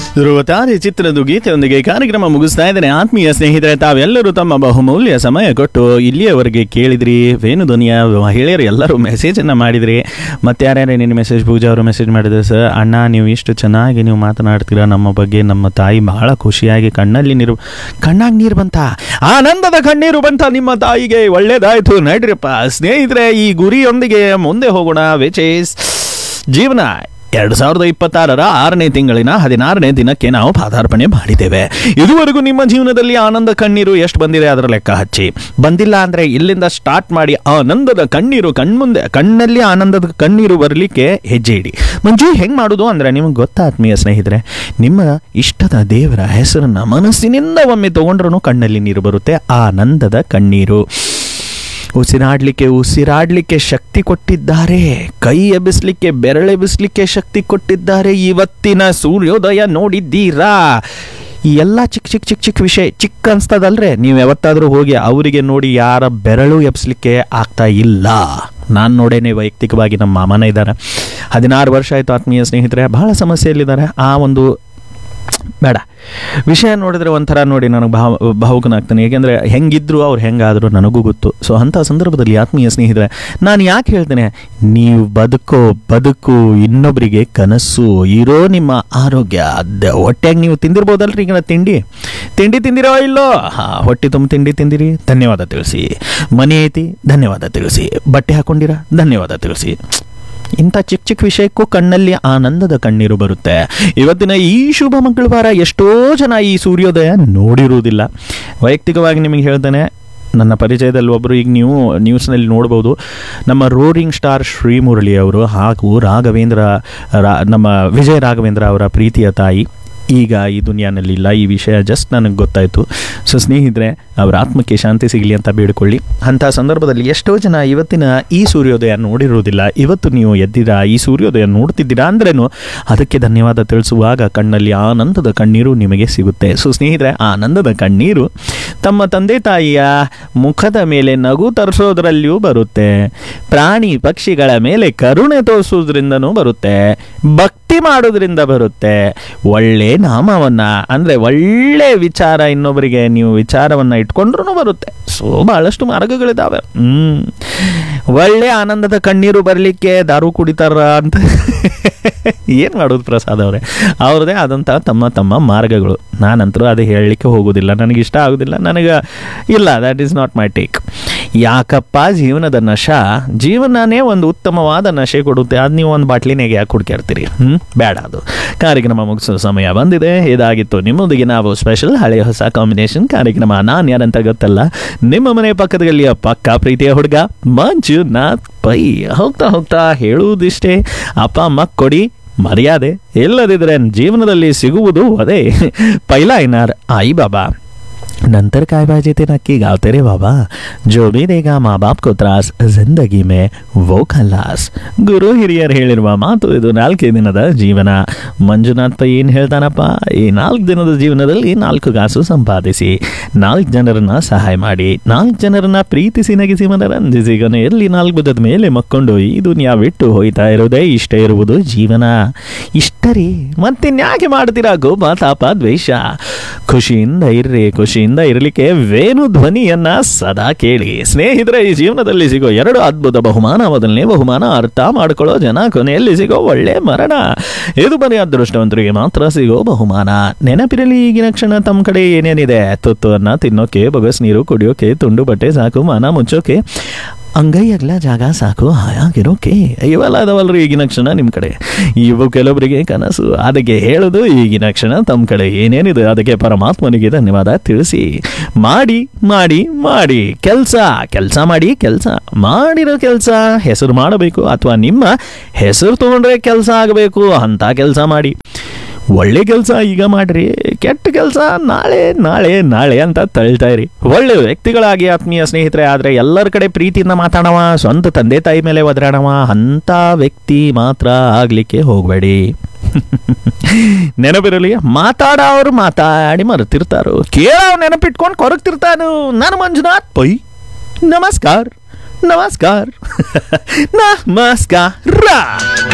ಧ್ರುವತಾರೆ ಚಿತ್ರದ ಗೀತೆಯೊಂದಿಗೆ ಕಾರ್ಯಕ್ರಮ ಮುಗಿಸ್ತಾ ಇದ್ದೇನೆ ಆತ್ಮೀಯ ಸ್ನೇಹಿತರೆ ತಾವೆಲ್ಲರೂ ತಮ್ಮ ಬಹುಮೂಲ್ಯ ಸಮಯ ಕೊಟ್ಟು ಇಲ್ಲಿಯವರೆಗೆ ಕೇಳಿದ್ರಿ ವೇಣುಧ್ವನಿಯ ಮಹಿಳೆಯರು ಎಲ್ಲರೂ ಮೆಸೇಜನ್ನು ಮಾಡಿದ್ರಿ ಮತ್ತೆ ಯಾರ್ಯಾರು ನಿನ್ನ ಮೆಸೇಜ್ ಪೂಜಾ ಅವರು ಮೆಸೇಜ್ ಮಾಡಿದ್ರು ಸರ್ ಅಣ್ಣ ನೀವು ಇಷ್ಟು ಚೆನ್ನಾಗಿ ನೀವು ಮಾತನಾಡ್ತೀರಾ ನಮ್ಮ ಬಗ್ಗೆ ನಮ್ಮ ತಾಯಿ ಬಹಳ ಖುಷಿಯಾಗಿ ಕಣ್ಣಲ್ಲಿ ನೀರು ಕಣ್ಣಾಗಿ ನೀರು ಬಂತ ಆನಂದದ ಕಣ್ಣೀರು ಬಂತ ನಿಮ್ಮ ತಾಯಿಗೆ ಒಳ್ಳೇದಾಯ್ತು ನಡ್ರಿಪ್ಪ ಸ್ನೇಹಿತರೆ ಈ ಗುರಿಯೊಂದಿಗೆ ಮುಂದೆ ಹೋಗೋಣ ವಿಚ್ ಈಸ್ ಜೀವನ ಎರಡು ಸಾವಿರದ ಇಪ್ಪತ್ತಾರರ ಆರನೇ ತಿಂಗಳಿನ ಹದಿನಾರನೇ ದಿನಕ್ಕೆ ನಾವು ಪಾದಾರ್ಪಣೆ ಮಾಡಿದ್ದೇವೆ ಇದುವರೆಗೂ ನಿಮ್ಮ ಜೀವನದಲ್ಲಿ ಆನಂದ ಕಣ್ಣೀರು ಎಷ್ಟು ಬಂದಿದೆ ಅದರ ಲೆಕ್ಕ ಹಚ್ಚಿ ಬಂದಿಲ್ಲ ಅಂದರೆ ಇಲ್ಲಿಂದ ಸ್ಟಾರ್ಟ್ ಮಾಡಿ ಆನಂದದ ಕಣ್ಣೀರು ಕಣ್ಮುಂದೆ ಕಣ್ಣಲ್ಲಿ ಆನಂದದ ಕಣ್ಣೀರು ಬರಲಿಕ್ಕೆ ಹೆಜ್ಜೆ ಇಡಿ ಮಂಜು ಹೆಂಗೆ ಮಾಡೋದು ಅಂದರೆ ನಿಮಗೆ ಗೊತ್ತಾ ಆತ್ಮೀಯ ಸ್ನೇಹಿತರೆ ನಿಮ್ಮ ಇಷ್ಟದ ದೇವರ ಹೆಸರನ್ನ ಮನಸ್ಸಿನಿಂದ ಒಮ್ಮೆ ತಗೊಂಡ್ರೂ ಕಣ್ಣಲ್ಲಿ ನೀರು ಬರುತ್ತೆ ಆನಂದದ ಕಣ್ಣೀರು ಉಸಿರಾಡ್ಲಿಕ್ಕೆ ಉಸಿರಾಡ್ಲಿಕ್ಕೆ ಶಕ್ತಿ ಕೊಟ್ಟಿದ್ದಾರೆ ಕೈ ಎಬ್ಬಿಸ್ಲಿಕ್ಕೆ ಬೆರಳೆಬ್ಬಿಸ್ಲಿಕ್ಕೆ ಶಕ್ತಿ ಕೊಟ್ಟಿದ್ದಾರೆ ಇವತ್ತಿನ ಸೂರ್ಯೋದಯ ನೋಡಿದ್ದೀರಾ ಈ ಎಲ್ಲ ಚಿಕ್ಕ ಚಿಕ್ಕ ಚಿಕ್ಕ ಚಿಕ್ಕ ವಿಷಯ ಚಿಕ್ಕ ಅನ್ಸ್ತದಲ್ರೇ ನೀವು ಯಾವತ್ತಾದರೂ ಹೋಗಿ ಅವರಿಗೆ ನೋಡಿ ಯಾರ ಬೆರಳು ಎಬ್ಸ್ಲಿಕ್ಕೆ ಆಗ್ತಾ ಇಲ್ಲ ನಾನು ನೋಡೇನೆ ವೈಯಕ್ತಿಕವಾಗಿ ನಮ್ಮ ಮಾಮನ ಇದ್ದಾರೆ ಹದಿನಾರು ವರ್ಷ ಆಯಿತು ಆತ್ಮೀಯ ಸ್ನೇಹಿತರೆ ಬಹಳ ಸಮಸ್ಯೆಯಲ್ಲಿದ್ದಾರೆ ಆ ಒಂದು ಬೇಡ ವಿಷಯ ನೋಡಿದ್ರೆ ಒಂಥರ ನೋಡಿ ನನಗೆ ಭಾವ ಭಾವುಕನಾಗ್ತಾನೆ ಏಕೆಂದರೆ ಹೆಂಗಿದ್ರು ಅವ್ರು ಹೆಂಗಾದರೂ ನನಗೂ ಗೊತ್ತು ಸೊ ಅಂಥ ಸಂದರ್ಭದಲ್ಲಿ ಆತ್ಮೀಯ ಸ್ನೇಹಿತರೆ ನಾನು ಯಾಕೆ ಹೇಳ್ತೇನೆ ನೀವು ಬದುಕೋ ಬದುಕು ಇನ್ನೊಬ್ಬರಿಗೆ ಕನಸು ಇರೋ ನಿಮ್ಮ ಆರೋಗ್ಯ ಅದ ಹೊಟ್ಟೆಗೆ ನೀವು ತಿಂದಿರ್ಬೋದಲ್ರಿ ಈಗ ತಿಂಡಿ ತಿಂಡಿ ತಿಂದಿರೋ ಇಲ್ಲೋ ಹಾಂ ಹೊಟ್ಟೆ ತುಂಬ ತಿಂಡಿ ತಿಂದಿರಿ ಧನ್ಯವಾದ ತಿಳಿಸಿ ಮನೆ ಐತಿ ಧನ್ಯವಾದ ತಿಳಿಸಿ ಬಟ್ಟೆ ಹಾಕೊಂಡಿರಾ ಧನ್ಯವಾದ ತಿಳಿಸಿ ಇಂಥ ಚಿಕ್ಕ ಚಿಕ್ಕ ವಿಷಯಕ್ಕೂ ಕಣ್ಣಲ್ಲಿ ಆನಂದದ ಕಣ್ಣೀರು ಬರುತ್ತೆ ಇವತ್ತಿನ ಈ ಶುಭ ಮಂಗಳವಾರ ಎಷ್ಟೋ ಜನ ಈ ಸೂರ್ಯೋದಯ ನೋಡಿರುವುದಿಲ್ಲ ವೈಯಕ್ತಿಕವಾಗಿ ನಿಮಗೆ ಹೇಳ್ತೇನೆ ನನ್ನ ಪರಿಚಯದಲ್ಲಿ ಒಬ್ಬರು ಈಗ ನೀವು ನ್ಯೂಸ್ನಲ್ಲಿ ನೋಡ್ಬೋದು ನಮ್ಮ ರೋರಿಂಗ್ ಸ್ಟಾರ್ ಶ್ರೀಮುರಳಿ ಅವರು ಹಾಗೂ ರಾಘವೇಂದ್ರ ರಾ ನಮ್ಮ ವಿಜಯ ರಾಘವೇಂದ್ರ ಅವರ ಪ್ರೀತಿಯ ತಾಯಿ ಈಗ ಈ ದುನಿಯಾನಲ್ಲಿ ಇಲ್ಲ ಈ ವಿಷಯ ಜಸ್ಟ್ ನನಗೆ ಗೊತ್ತಾಯಿತು ಸೊ ಸ್ನೇಹಿತರೆ ಅವರ ಆತ್ಮಕ್ಕೆ ಶಾಂತಿ ಸಿಗಲಿ ಅಂತ ಬೇಡಿಕೊಳ್ಳಿ ಅಂಥ ಸಂದರ್ಭದಲ್ಲಿ ಎಷ್ಟೋ ಜನ ಇವತ್ತಿನ ಈ ಸೂರ್ಯೋದಯ ನೋಡಿರುವುದಿಲ್ಲ ಇವತ್ತು ನೀವು ಎದ್ದಿರಾ ಈ ಸೂರ್ಯೋದಯ ನೋಡ್ತಿದ್ದೀರಾ ಅಂದ್ರೇನು ಅದಕ್ಕೆ ಧನ್ಯವಾದ ತಿಳಿಸುವಾಗ ಕಣ್ಣಲ್ಲಿ ಆನಂದದ ಕಣ್ಣೀರು ನಿಮಗೆ ಸಿಗುತ್ತೆ ಸೊ ಸ್ನೇಹಿತರೆ ಆನಂದದ ಕಣ್ಣೀರು ತಮ್ಮ ತಂದೆ ತಾಯಿಯ ಮುಖದ ಮೇಲೆ ನಗು ತರಿಸೋದ್ರಲ್ಲಿಯೂ ಬರುತ್ತೆ ಪ್ರಾಣಿ ಪಕ್ಷಿಗಳ ಮೇಲೆ ಕರುಣೆ ತೋರಿಸೋದ್ರಿಂದನೂ ಬರುತ್ತೆ ಭಕ್ತಿ ಮಾಡೋದ್ರಿಂದ ಬರುತ್ತೆ ಒಳ್ಳೆ ನಾಮವನ್ನ ಅಂದರೆ ಒಳ್ಳೆ ವಿಚಾರ ಇನ್ನೊಬ್ಬರಿಗೆ ನೀವು ವಿಚಾರವನ್ನು ಇಟ್ಕೊಂಡ್ರೂ ಬರುತ್ತೆ ಸೊ ಬಹಳಷ್ಟು ಮಾರ್ಗಗಳಿದ್ದಾವೆ ಹ್ಮ್ ಒಳ್ಳೆ ಆನಂದದ ಕಣ್ಣೀರು ಬರಲಿಕ್ಕೆ ದಾರು ಕುಡಿತಾರ ಅಂತ ಏನು ಮಾಡೋದು ಪ್ರಸಾದ್ ಅವರೇ ಅವ್ರದ್ದೇ ಆದಂಥ ತಮ್ಮ ತಮ್ಮ ಮಾರ್ಗಗಳು ನಾನಂತರೂ ಅದು ಹೇಳಲಿಕ್ಕೆ ಹೋಗೋದಿಲ್ಲ ನನಗೆ ಇಷ್ಟ ಆಗೋದಿಲ್ಲ ನನಗೆ ಇಲ್ಲ that is not my take ಯಾಕಪ್ಪ ಜೀವನದ ನಶ ಜೀವನನೇ ಒಂದು ಉತ್ತಮವಾದ ನಶೆ ಕೊಡುತ್ತೆ ಅದು ನೀವು ಒಂದು ಬಾಟ್ಲಿನಾಗೆ ಯಾಕೆ ಕುಡ್ಕಿರ್ತೀರಿ ಹ್ಞೂ ಬೇಡ ಅದು ಕಾರ್ಯಕ್ರಮ ಮುಗಿಸೋ ಸಮಯ ಬಂದಿದೆ ಇದಾಗಿತ್ತು ನಿಮ್ಮೊಂದಿಗೆ ನಾವು ಸ್ಪೆಷಲ್ ಹಳೆ ಹೊಸ ಕಾಂಬಿನೇಷನ್ ಕಾರ್ಯಕ್ರಮ ನಾನು ಯಾರಂತ ಗೊತ್ತಲ್ಲ ನಿಮ್ಮ ಮನೆ ಪಕ್ಕದಲ್ಲಿ ಪಕ್ಕ ಪ್ರೀತಿಯ ಹುಡುಗ ಮಂಜುನಾಥ್ ಪೈ ಹೋಗ್ತಾ ಹೋಗ್ತಾ ಹೇಳುವುದಿಷ್ಟೇ ಅಪ್ಪ ಅಮ್ಮ ಕೊಡಿ ಮರ್ಯಾದೆ ಇಲ್ಲದಿದ್ರೆ ಜೀವನದಲ್ಲಿ ಸಿಗುವುದು ಅದೇ ಪೈಲಾ ಇನಾರ್ ಆಯಿ ಬಾಬಾ नंतर काय पाहिजे ते नक्की गावते रे बाबा जो भी देगा ಮಾ ಬಾಪ್ ಕೋ ತ್ರಾಸ್ ಜಿಂದಗಿ ಮೇ ವೋ ಖಲ್ಲಾಸ್ ಗುರು ಹಿರಿಯರು ಹೇಳಿರುವ ಮಾತು ಇದು ನಾಲ್ಕೇ ದಿನದ ಜೀವನ ಮಂಜುನಾಥ್ ಪೈ ಏನು ಹೇಳ್ತಾನಪ್ಪ ಈ ನಾಲ್ಕು ದಿನದ ಜೀವನದಲ್ಲಿ ನಾಲ್ಕು ಕಾಸು ಸಂಪಾದಿಸಿ ನಾಲ್ಕು ಜನರನ್ನ ಸಹಾಯ ಮಾಡಿ ನಾಲ್ಕು ಜನರನ್ನ ಪ್ರೀತಿಸಿ ನಗಿಸಿ ಮನರಂಜಿಸಿ ಕೊನೆಯಲ್ಲಿ ನಾಲ್ಕು ಬುಧದ ಮೇಲೆ ಮಕ್ಕೊಂಡು ಈ ದುನಿಯಾ ಬಿಟ್ಟು ಹೋಯ್ತಾ ಇರೋದೇ ಇಷ್ಟ ಇರುವುದು ಜೀವನ ಇಷ್ಟ ರೀ ಮತ್ತಿನ್ಯಾಕೆ ಮಾಡ್ತೀರಾ ಗೋಪ ತಾಪ ದ್ವೇಷ ಖುಷಿಯಿಂದ ಇರ್ರಿ ಖುಷಿಯಿಂದ ಇರಲಿಕ್ಕೆ ವೇಣು ಧ್ವನಿಯನ್ನ ಸದಾ ಕೇಳಿ ಸ್ನೇಹಿತರೆ ಈ ಜೀವನದಲ್ಲಿ ಸಿಗೋ ಎರಡು ಅದ್ಭುತ ಬಹುಮಾನ ಮೊದಲನೇ ಬಹುಮಾನ ಅರ್ಥ ಮಾಡ್ಕೊಳ್ಳೋ ಜನ ಕೊನೆಯಲ್ಲಿ ಸಿಗೋ ಒಳ್ಳೆ ಮರಣ ಇದು ಬರೀ ಅದೃಷ್ಟವಂತರಿಗೆ ಮಾತ್ರ ಸಿಗೋ ಬಹುಮಾನ ನೆನಪಿರಲಿ ಈಗಿನ ಕ್ಷಣ ತಮ್ಮ ಕಡೆ ಏನೇನಿದೆ ತುತ್ತು ಅನ್ನ ತಿನ್ನೋಕೆ ಬೊಗಸ್ ನೀರು ಕುಡಿಯೋಕೆ ತುಂಡು ಬಟ್ಟೆ ಸಾಕು ಮಾನ ಮುಚ್ಚೋಕೆ ಅಂಗೈ ಅಗ್ಲ ಜಾಗ ಸಾಕು ಹಾಯಾಗಿರೋಕೆ ಇವೆಲ್ಲ ಅದಾವಲ್ರಿ ಈಗಿನ ಕ್ಷಣ ನಿಮ್ಮ ಕಡೆ ಇವು ಕೆಲವರಿಗೆ ಕನಸು ಅದಕ್ಕೆ ಹೇಳೋದು ಈಗಿನ ಕ್ಷಣ ತಮ್ಮ ಕಡೆ ಏನೇನಿದೆ ಅದಕ್ಕೆ ಪರಮಾತ್ಮನಿಗೆ ಧನ್ಯವಾದ ತಿಳಿಸಿ ಮಾಡಿ ಮಾಡಿ ಮಾಡಿ ಕೆಲಸ ಕೆಲಸ ಮಾಡಿ ಕೆಲಸ ಮಾಡಿರೋ ಕೆಲಸ ಹೆಸರು ಮಾಡಬೇಕು ಅಥವಾ ನಿಮ್ಮ ಹೆಸರು ತಗೊಂಡ್ರೆ ಕೆಲಸ ಆಗಬೇಕು ಅಂತ ಕೆಲಸ ಮಾಡಿ ಒಳ್ಳೆ ಕೆಲಸ ಈಗ ಮಾಡ್ರಿ ಕೆಟ್ಟ ಕೆಲಸ ನಾಳೆ ನಾಳೆ ನಾಳೆ ಅಂತ ತಳ್ತಾ ಇರಿ ಒಳ್ಳೆ ವ್ಯಕ್ತಿಗಳಾಗಿ ಆತ್ಮೀಯ ಸ್ನೇಹಿತರೆ ಆದರೆ ಎಲ್ಲರ ಕಡೆ ಪ್ರೀತಿಯಿಂದ ಮಾತಾಡವ ಸ್ವಂತ ತಂದೆ ತಾಯಿ ಮೇಲೆ ಒದರಾಡವ ಅಂಥ ವ್ಯಕ್ತಿ ಮಾತ್ರ ಆಗಲಿಕ್ಕೆ ಹೋಗಬೇಡಿ ನೆನಪಿರಲಿ ಮಾತಾಡೋರು ಮಾತಾಡಿ ಮರೆತಿರ್ತಾರೋ ಕೇಳೋ ನೆನಪಿಟ್ಕೊಂಡು ಕೊರಗ್ತಿರ್ತಾನು ನಾನು ಮಂಜುನಾಥ್ ಪೈ ನಮಸ್ಕಾರ ನಮಸ್ಕಾರ ನಮಸ್ಕಾರ